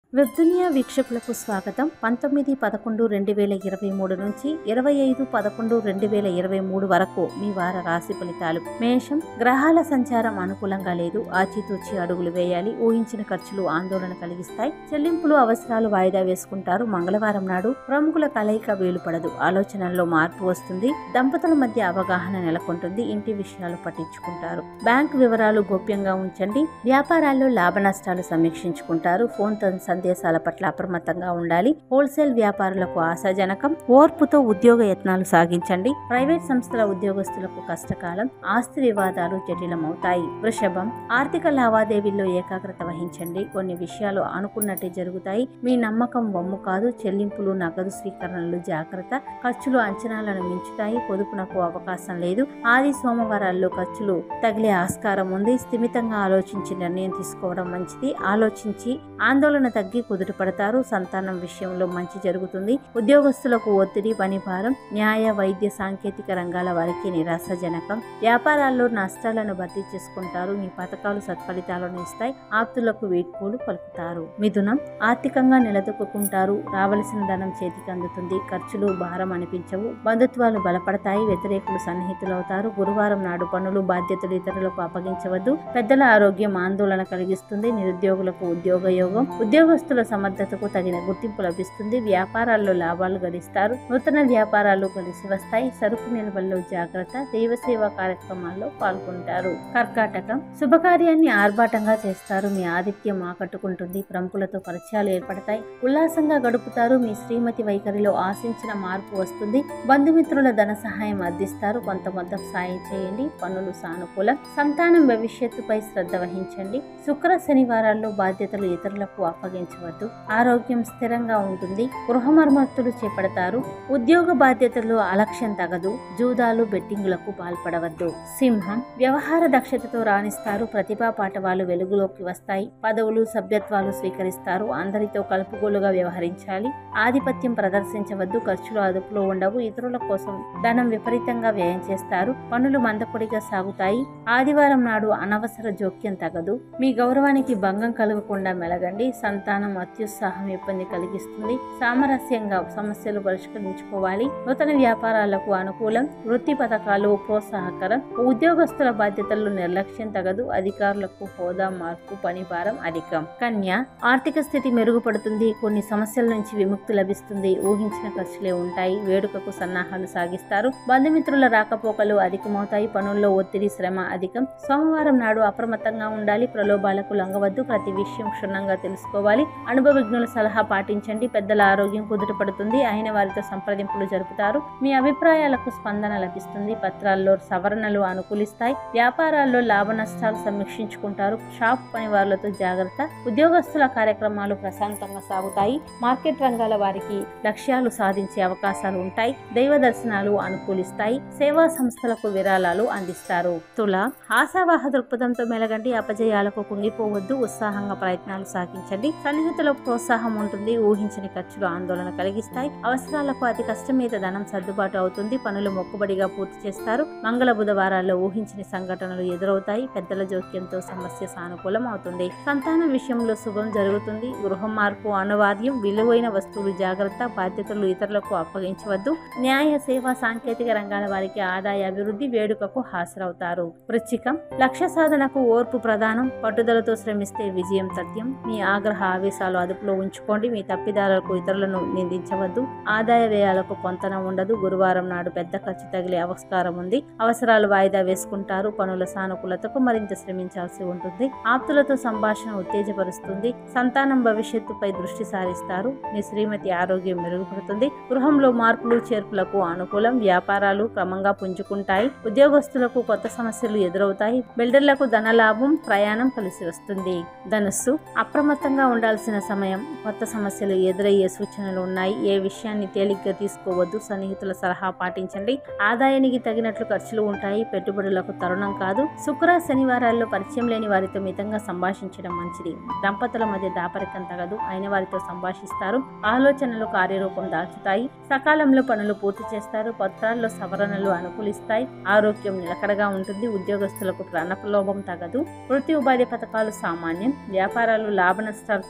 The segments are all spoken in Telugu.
వెబ్దునియా వీక్షకులకు స్వాగతం పంతొమ్మిది పదకొండు రెండు వేల ఇరవై మూడు నుంచి ఇరవై ఐదు పదకొండు రెండు వేల ఇరవై మూడు వరకు మీ వార రాశి ఫలితాలు మేషం గ్రహాల సంచారం అనుకూలంగా లేదు ఆచితూచి అడుగులు వేయాలి ఊహించిన ఖర్చులు ఆందోళన కలిగిస్తాయి చెల్లింపులు అవసరాలు వాయిదా వేసుకుంటారు మంగళవారం నాడు ప్రముఖుల కలయిక వీలుపడదు ఆలోచనల్లో మార్పు వస్తుంది దంపతుల మధ్య అవగాహన నెలకొంటుంది ఇంటి విషయాలు పట్టించుకుంటారు బ్యాంక్ వివరాలు గోప్యంగా ఉంచండి వ్యాపారాల్లో లాభ నష్టాలు సమీక్షించుకుంటారు ఫోన్ తన సందేశాల పట్ల అప్రమత్తంగా ఉండాలి హోల్సేల్ వ్యాపారులకు ఆశాజనకం ఓర్పుతో ఉద్యోగ యత్నాలు సాగించండి ప్రైవేట్ సంస్థల ఉద్యోగస్తులకు కష్టకాలం ఆస్తి వివాదాలు జటిలమవుతాయి వృషభం ఆర్థిక లావాదేవీల్లో ఏకాగ్రత వహించండి కొన్ని విషయాలు అనుకున్నట్టే జరుగుతాయి మీ నమ్మకం వమ్ము కాదు చెల్లింపులు నగదు స్వీకరణలు జాగ్రత్త ఖర్చులు అంచనాలను మించుతాయి పొదుపునకు అవకాశం లేదు ఆది సోమవారాల్లో ఖర్చులు తగిలే ఆస్కారం ఉంది స్థిమితంగా ఆలోచించి నిర్ణయం తీసుకోవడం మంచిది ఆలోచించి ఆందోళన తగ్గి కుదుట పడతారు సంతానం విషయంలో మంచి జరుగుతుంది ఉద్యోగస్తులకు ఒత్తిడి పని భారం న్యాయ వైద్య సాంకేతిక రంగాల వారికి నిరాశజనకం వ్యాపారాల్లో నష్టాలను భర్తీ చేసుకుంటారు మీ పథకాలు సత్ఫలితాలను ఇస్తాయి ఆప్తులకు వీడ్కోలు పలుకుతారు మిథునం ఆర్థికంగా నిలదొక్కుంటారు రావలసిన ధనం చేతికి అందుతుంది ఖర్చులు భారం అనిపించవు బంధుత్వాలు బలపడతాయి వ్యతిరేకులు సన్నిహితులవుతారు గురువారం నాడు పనులు బాధ్యతలు ఇతరులకు అప్పగించవద్దు పెద్దల ఆరోగ్యం ఆందోళన కలిగిస్తుంది నిరుద్యోగులకు ఉద్యోగ యోగం ఉద్యోగస్తుల సమర్థతకు తగిన గుర్తింపు లభిస్తుంది వ్యాపారాల్లో లాభాలు గడిస్తారు నూతన వ్యాపారాలు కలిసి వస్తాయి సరుకు నిల్వల్లో జాగ్రత్త దైవ సేవా కార్యక్రమాల్లో పాల్గొంటారు కర్కాటకం శుభకార్యాన్ని ఆర్భాటంగా చేస్తారు మీ ఆదిత్యం ఆకట్టుకుంటుంది ప్రముఖులతో పరిచయాలు ఏర్పడతాయి ఉల్లాసంగా గడుపుతారు మీ శ్రీమతి వైఖరిలో ఆశించిన మార్పు వస్తుంది బంధుమిత్రుల ధన సహాయం అందిస్తారు కొంత మొత్తం సాయం చేయండి పనులు సానుకూలం సంతానం భవిష్యత్తుపై శ్రద్ధ వహించండి శుక్ర శనివారాల్లో బాధ్యతలు ఇతరులకు అప్పగించవద్దు ఆరోగ్యం స్థిరంగా ఉంటుంది గృహ మరమ్మతులు చేపడతారు ఉద్యోగ బాధ్యతలు అలక్ష్యం తగదు జూదాలు బెట్టింగులకు పాల్పడవద్దు సింహం వ్యవహార దక్షతతో రాణిస్తారు ప్రతిభా పాఠవాలు వెలుగులోకి వస్తాయి పదవులు సభ్యత్వాలు స్వీకరిస్తారు అందరితో కలుపుగోలుగా వ్యవహరించాలి ఆధిపత్యం ప్రదర్శించవద్దు ఖర్చులు అదుపులో ఉండవు ఇతరుల కోసం ధనం విపరీతంగా వ్యయం చేస్తారు పనులు మందకొడిగా సాగుతాయి ఆదివారం నాడు అనవసర జోక్యం తగదు మీ గౌరవానికి భంగం కలగకుండా మెలగండి సంతానం అత్యుత్సాహం ఇబ్బంది కలిగిస్తుంది సామరస్యంగా సమస్యలు పరిష్కరించుకోవాలి నూతన వ్యాపారాలకు అనుకూలం వృత్తి పథకాలు ప్రోత్సాహకరం ఉద్యోగస్తుల బాధ్యతలు నిర్లక్ష్యం తగదు అధికారులకు హోదా మార్పు పని భారం అధికం కన్య ఆర్థిక స్థితి మెరుగుపడుతుంది కొన్ని సమస్యల నుంచి విముక్తి లభిస్తుంది ఊహించిన ఖర్చులే ఉంటాయి వేడుకకు సన్నాహాలు సాగిస్తారు బంధుమిత్రుల రాకపోకలు అధికమవుతాయి పనుల్లో ఒత్తిడి శ్రమ అధికం సోమవారం నాడు అప్రమత్తంగా ఉండాలి ప్రలోభాలకు లొంగవద్దు ప్రతి విషయం క్షుణ్ణంగా తెలుసుకోవాలి అనుభవజ్ఞుల సలహా పాటించండి పెద్దల ఆరోగ్యం కుదుటపడుతుంది అయిన వారితో సంప్రదింపులు జరుపుతారు మీ అభిప్రాయాలకు స్పందన లభిస్తుంది పత్రాల్లో సవరణలు అనుకూలిస్తాయి వ్యాపారాల్లో లాభ నష్టాలు సమీక్షించుకుంటారు షాప్ పనివారులతో జాగ్రత్త ఉద్యోగస్తుల కార్యక్రమాలు ప్రశాంతంగా సాగుతాయి మార్కెట్ రంగాల వారికి లక్ష్యాలు సాధించే అవకాశాలు ఉంటాయి దైవ దర్శనాలు అనుకూలిస్తాయి సేవా సంస్థలకు విరాళాలు అందిస్తారు తుల ఆశావాహ దృక్పథంతో మెలగండి అపజయాలకు కుంగిపోవద్దు ఉత్సాహంగా ప్రయత్నాలు సాగించండి సన్నిహితుల ప్రోత్సాహం ఉంటుంది ఊహించని ఖర్చులు ఆందోళన కలిగిస్తాయి అవసరాలకు అతి కష్టం మీద ధనం సర్దుబాటు అవుతుంది పనులు మొక్కుబడిగా పూర్తి చేస్తారు మంగళ బుధవారాల్లో ఊహించని సంఘటనలు ఎదురవుతాయి పెద్దల జోక్యంతో సమస్య సానుకూలం అవుతుంది సంతానం విషయంలో శుభం జరుగుతుంది గృహ మార్పు అనివార్యం విలువైన వస్తువులు జాగ్రత్త బాధ్యతలు ఇతరులకు అప్పగించవద్దు న్యాయ సేవా సాంకేతిక రంగాల వారికి ఆదాయ అభివృద్ధి వేడుకకు హాజరవుతారు వృచ్చికం లక్ష్య సాధనకు ఓర్పు ప్రధానం పట్టుదలతో శ్రమిస్తే విజయం తథ్యం మీ ఆగ్రహ ఆవేశాలు అదుపులో ఉంచుకోండి మీ తప్పిదాలకు ఇతరులను నిందించవద్దు ఆదాయ వ్యయాలకు పొంతన ఉండదు గురువారం నాడు పెద్ద ఖర్చు తగిలే అవస్కారం ఉంది అవసరాలు వాయిదా వేసుకుంటారు పనుల సానుకూలతకు మరింత శ్రమించాల్సి ఉంటుంది ఆప్తులతో సంభాషణ ఉత్తేజపరుస్తుంది సంతానం భవిష్యత్తుపై దృష్టి సారిస్తారు మీ శ్రీమతి ఆరోగ్యం మెరుగుపడుతుంది గృహంలో మార్పులు చేర్పులకు అనుకూలం వ్యాపారాలు క్రమంగా పుంజుకుంటాయి ఉద్యోగస్తులకు కొత్త సమస్యలు ఎదురవుతాయి బిల్డర్లకు ధనలాభం ప్రయాణం కలిసి వస్తుంది ధనుస్సు అప్రమత్తంగా ఉండాల్సిన సమయం కొత్త సమస్యలు ఎదురయ్యే సూచనలు ఉన్నాయి ఏ విషయాన్ని తేలిగ్గా తీసుకోవద్దు సన్నిహితుల సలహా పాటించండి ఆదాయానికి తగినట్లు ఖర్చులు ఉంటాయి పెట్టుబడులకు తరుణం కాదు శుక్ర శనివారాల్లో పరిచయం లేని వారితో మితంగా సంభాషించడం మంచిది దంపతుల మధ్య దాపరికం తగదు అయిన వారితో సంభాషిస్తారు ఆలోచనలు కార్యరూపం దాల్చుతాయి సకాలంలో పనులు పూర్తి చేస్తారు పత్రాల్లో సవరణలు అనుకూలిస్తాయి ఆరోగ్యం నిలకడగా ఉంటుంది ఉద్యోగస్తులకు ప్రాణప్రలోభం తగదు వృత్తి ఉపాధి పథకాలు సామాన్యం వ్యాపారాలు లాభ నష్టాలు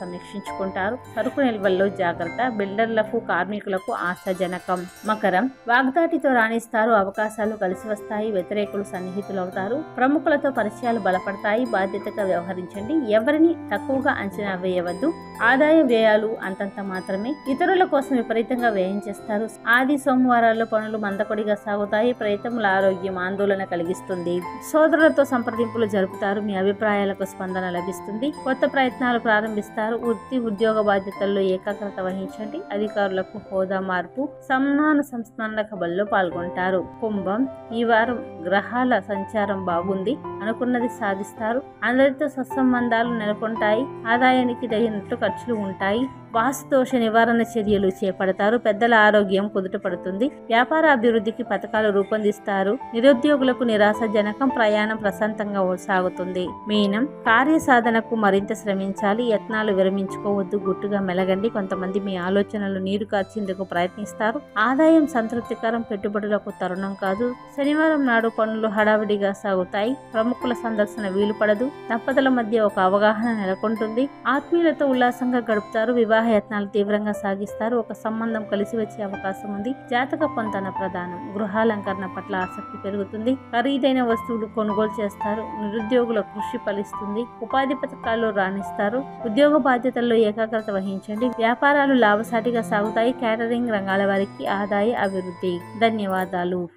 సమీక్షించుకుంటారు సరుకు నిల్వల్లో జాగ్రత్త బిల్డర్లకు కార్మికులకు ఆశాజనకం మకరం వాగ్దాటితో రాణిస్తారు అవకాశాలు కలిసి వస్తాయి వ్యతిరేకులు సన్నిహితులవుతారు ప్రముఖులతో పరిచయాలు బలపడతాయి బాధ్యతగా వ్యవహరించండి ఎవరిని తక్కువగా అంచనా వేయవద్దు ఆదాయ వ్యయాలు అంతంత మాత్రమే ఇతరుల కోసం విపరీతంగా వ్యయం చేస్తారు ఆది సోమవారాల్లో పనులు మందకొడిగా సాగుతాయి ప్రయత్నముల ఆరోగ్యం ఆందోళన కలిగిస్తుంది సోదరులతో సంప్రదింపులు జరుపుతారు మీ అభిప్రాయాలకు స్పందన లభిస్తుంది కొత్త ప్రయత్నాలు ప్రారంభిస్తారు వృత్తి ఉద్యోగ బాధ్యతల్లో ఏకాగ్రత వహించండి అధికారులకు హోదా మార్పు సమ్మాన సంస్మరణ సభల్లో పాల్గొంటారు కుంభం ఈ వారం గ్రహాల సంచారం బాగుంది అనుకున్నది సాధిస్తారు అందరితో సత్సంబంధాలు నెలకొంటాయి ఆదాయానికి తగినట్లు ఖర్చులు ఉంటాయి వాస్తుదోష నివారణ చర్యలు చేపడతారు పెద్దల ఆరోగ్యం కుదుటపడుతుంది వ్యాపార అభివృద్ధికి పథకాలు రూపొందిస్తారు నిరుద్యోగులకు నిరాశజనకం ప్రయాణం ప్రశాంతంగా సాగుతుంది మీనం కార్య సాధనకు మరింత శ్రమించాలి యత్నాలు విరమించుకోవద్దు గుట్టుగా మెలగండి కొంతమంది మీ ఆలోచనలు నీరు కార్చేందుకు ప్రయత్నిస్తారు ఆదాయం సంతృప్తికరం పెట్టుబడులకు తరుణం కాదు శనివారం నాడు పనులు హడావిడిగా సాగుతాయి ప్రముఖుల సందర్శన వీలు పడదు దంపతుల మధ్య ఒక అవగాహన నెలకొంటుంది ఆత్మీయులతో ఉల్లాసంగా గడుపుతారు వివాహ యత్నాలు తీవ్రంగా సాగిస్తారు ఒక సంబంధం కలిసి వచ్చే అవకాశం ఉంది జాతక పొంతన ప్రధానం గృహాలంకరణ పట్ల ఆసక్తి పెరుగుతుంది ఖరీదైన వస్తువులు కొనుగోలు చేస్తారు నిరుద్యోగుల కృషి ఫలిస్తుంది ఉపాధి పథకాల్లో రాణిస్తారు ఉద్యోగ బాధ్యతల్లో ఏకాగ్రత వహించండి వ్యాపారాలు లాభసాటిగా సాగుతాయి క్యాటరింగ్ రంగాల వారికి ఆదాయ అభివృద్ధి ధన్యవాదాలు